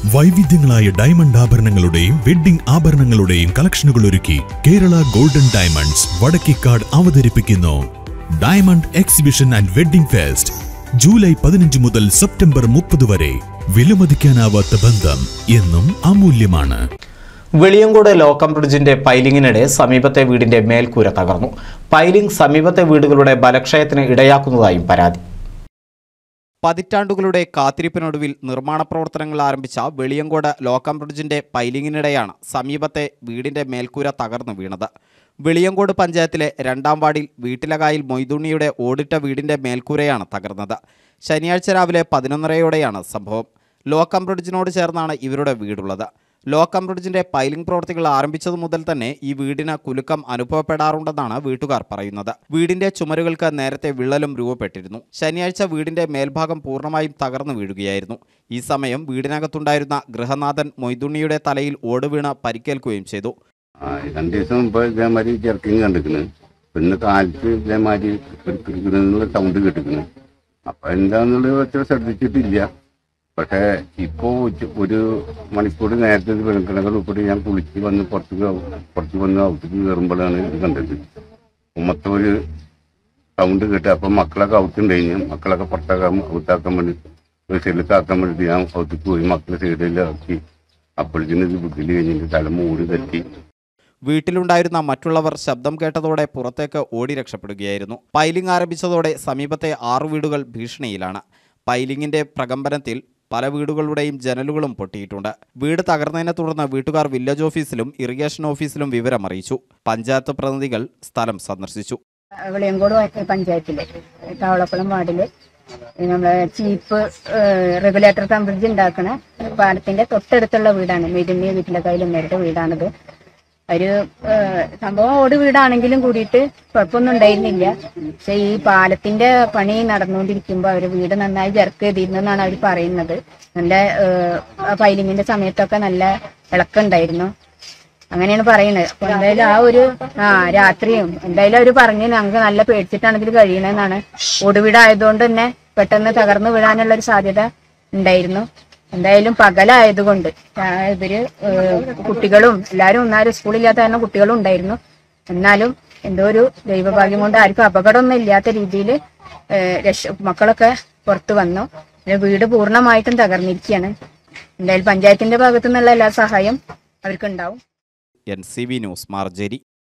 വൈവിധ്യങ്ങളായ diamond ആഭരണങ്ങളുടെയും wedding ആഭരണങ്ങളുടെയും കളക്ഷനുകൾ ഒരുക്കി Kerala golden diamonds Vadakkekad അവതരിപ്പിക്കുന്നു diamond exhibition and wedding fest July പതിനഞ്ച് മുതൽ സെപ്റ്റംബർ മുപ്പത് വരെ വിലമതിക്കാനാവാത്ത ബന്ധം എന്നും അമൂല്യമാണ് വെളിയങ്കോട് ലോക്കം ബ്രിഡ്ജിന്റെ പൈലിങ്ങിനിടെ സമീപത്തെ വീടിന്റെ മേൽക്കൂര തകർന്നു പൈലിംഗ് സമീപത്തെ വീടുകളുടെ ബലക്ഷയത്തിന് ഇടയാക്കുന്നതായും പരാതി പതിറ്റാണ്ടുകളുടെ കാത്തിരിപ്പിനൊടുവിൽ നിർമ്മാണ പ്രവർത്തനങ്ങൾ ആരംഭിച്ച വെളിയങ്കോട് ലോക്കം ബ്രിഡ്ജിന്റെ പൈലിങ്ങിനിടെയാണ് സമീപത്തെ വീടിന്റെ മേൽക്കൂര തകർന്നു വീണത് വെളിയങ്കോട് പഞ്ചായത്തിലെ രണ്ടാം വാർഡിൽ വീട്ടിലകായിൽ മൊയ്തുണ്ണിയുടെ ഓടിട്ട വീടിന്റെ മേൽക്കൂരയാണ് തകർന്നത് ശനിയാഴ്ച രാവിലെ പതിനൊന്നരയോടെയാണ് സംഭവം ലോക്കം ബ്രിഡ്ജിനോട് ചേർന്നാണ് ഇവരുടെ വീടുള്ളത് ലോക്കം ബ്രിഡ്ജിന്റെ പൈലിംഗ് പ്രവർത്തികൾ ആരംഭിച്ചതു മുതൽ തന്നെ ഈ വീടിന് കുലുക്കം അനുഭവപ്പെടാറുണ്ടെന്നാണ് വീട്ടുകാർ പറയുന്നത് വീടിന്റെ ചുമരുകൾക്ക് നേരത്തെ വിള്ളലും രൂപപ്പെട്ടിരുന്നു ശനിയാഴ്ച വീടിന്റെ മേൽഭാഗം പൂർണ്ണമായും തകർന്നു വീഴുകയായിരുന്നു ഈ സമയം വീടിനകത്തുണ്ടായിരുന്ന ഗൃഹനാഥൻ മൊയ്തുണ്ണിയുടെ തലയിൽ ഓടുവീണ് പരിക്കേൽക്കുകയും ചെയ്തു ആ, രണ്ട് ദിവസം മുമ്പ് ഇതേമാതിരി ജെർക്കിങ് കണ്ടിരിക്കണ് പിന്നെ കാലത്ത് ഇതേമാതിരി എന്നുള്ള സൗണ്ട് കേട്ടിരിക്കണ് അപ്പൊ എന്താന്നുള്ളത് വെച്ചാൽ ശ്രദ്ധിച്ചിട്ടില്ല പക്ഷേ ഇപ്പോ ഉച്ച- ഒരു മണിക്കൂർ നേരത്തെ വെളുക്കണകൾ ഉൾപ്പെടെ ഞാൻ കുളിച്ച് വന്ന് പുറത്തേക്ക് പുറത്ത് വന്ന് ഔത്തേക്ക് കയറുമ്പോഴാണ് ഇത് കണ്ടത് മൊത്തം ഒരു സൗണ്ട് കേട്ട് അപ്പൊ മക്കളൊക്കെ ഔത്തുണ്ടായിരുന്നു മക്കളൊക്കെ പുറത്താക്കാൻ ഔത്താക്കാൻ വേണ്ടി ഒരു സൈഡിലേക്കാക്കാൻ വേണ്ടി ഞാൻ ഔത്തേക്ക് പോയി മക്കളെ സൈഡിലാക്കി അപ്പോഴത്തേന് ഇത് ബുദ്ധിയിൽ കഴിഞ്ഞിട്ട് തല മൂടി തട്ടി വീട്ടിലുണ്ടായിരുന്ന മറ്റുള്ളവർ ശബ്ദം കേട്ടതോടെ പുറത്തേക്ക് ഓടി രക്ഷപ്പെടുകയായിരുന്നു പൈലിംഗ് ആരംഭിച്ചതോടെ സമീപത്തെ ആറു വീടുകൾ ഭീഷണിയിലാണ് പൈലിംഗിന്റെ പ്രകമ്പനത്തിൽ പല വീടുകളുടെയും ജനലുകളും പൊട്ടിയിട്ടുണ്ട് വീട് തകർന്നതിനെ തുടർന്ന് വീട്ടുകാർ വില്ലേജ് ഓഫീസിലും ഇറിഗേഷൻ ഓഫീസിലും വിവരം അറിയിച്ചു പഞ്ചായത്ത് പ്രതിനിധികൾ സ്ഥലം സന്ദർശിച്ചു വെളിയങ്കോട് പഞ്ചായത്തില് താവളക്കുളം വാർഡില് നമ്മളെ ചീപ്പ് റെഗുലേറ്റർ കം ബ്രിഡ്ജ് ഉണ്ടാക്കണ പാലത്തിന്റെ തൊട്ടടുത്തുള്ള വീടാണ് മെതിന്യ വീട്ടിലൊക്കെ നേരിട്ട് വീടാണിത് ഒരു ഏഹ്, സംഭവം ഓട് വീടാണെങ്കിലും കൂടിയിട്ട് കുഴപ്പമൊന്നും ഉണ്ടായിരുന്നില്ല പക്ഷെ ഈ പാലത്തിന്റെ പണി നടന്നുകൊണ്ടിരിക്കുമ്പോൾ അവര് വീട് നന്നായി ജർക്ക് ചെയ്തിരുന്നെന്നാണ് അവർ പറയുന്നത് നല്ല ഏഹ്, ആ പൈലിങ്ങിന്റെ സമയത്തൊക്കെ നല്ല ഇളക്കുണ്ടായിരുന്നു അങ്ങനെയാണ് പറയുന്നത് അപ്പൊ എന്തായാലും ആ ഒരു ആ രാത്രിയും എന്തായാലും അവര് പറഞ്ഞു ഞങ്ങൾക്ക് നല്ല പേടിച്ചിട്ടാണ് ഇതിൽ കഴിയണെന്നാണ് ഒടുവിടായതുകൊണ്ട് തന്നെ പെട്ടെന്ന് തകർന്നു വീഴാനുള്ള ഒരു സാധ്യത ഉണ്ടായിരുന്നു എന്തായാലും പകലായതുകൊണ്ട് ആ, ഇവര് ഏഹ്, കുട്ടികളും എല്ലാരും ഒന്നാരും സ്കൂളില്ലാത്ത കാരണം കുട്ടികളും ഉണ്ടായിരുന്നു എന്നാലും എന്തോ ഒരു ദൈവഭാഗ്യം കൊണ്ട് ആർക്കും അപകടമൊന്നും ഇല്ലാത്ത രീതിയിൽ രക്ഷ മക്കളൊക്കെ പുറത്തു വന്നു പിന്നെ വീട് പൂർണ്ണമായിട്ടും തകർന്നിരിക്കുകയാണ് എന്തായാലും പഞ്ചായത്തിന്റെ ഭാഗത്തു നിന്നുള്ള എല്ലാ സഹായം അവർക്കുണ്ടാവും എൻ സി വി ന്യൂസ് മാർജേരി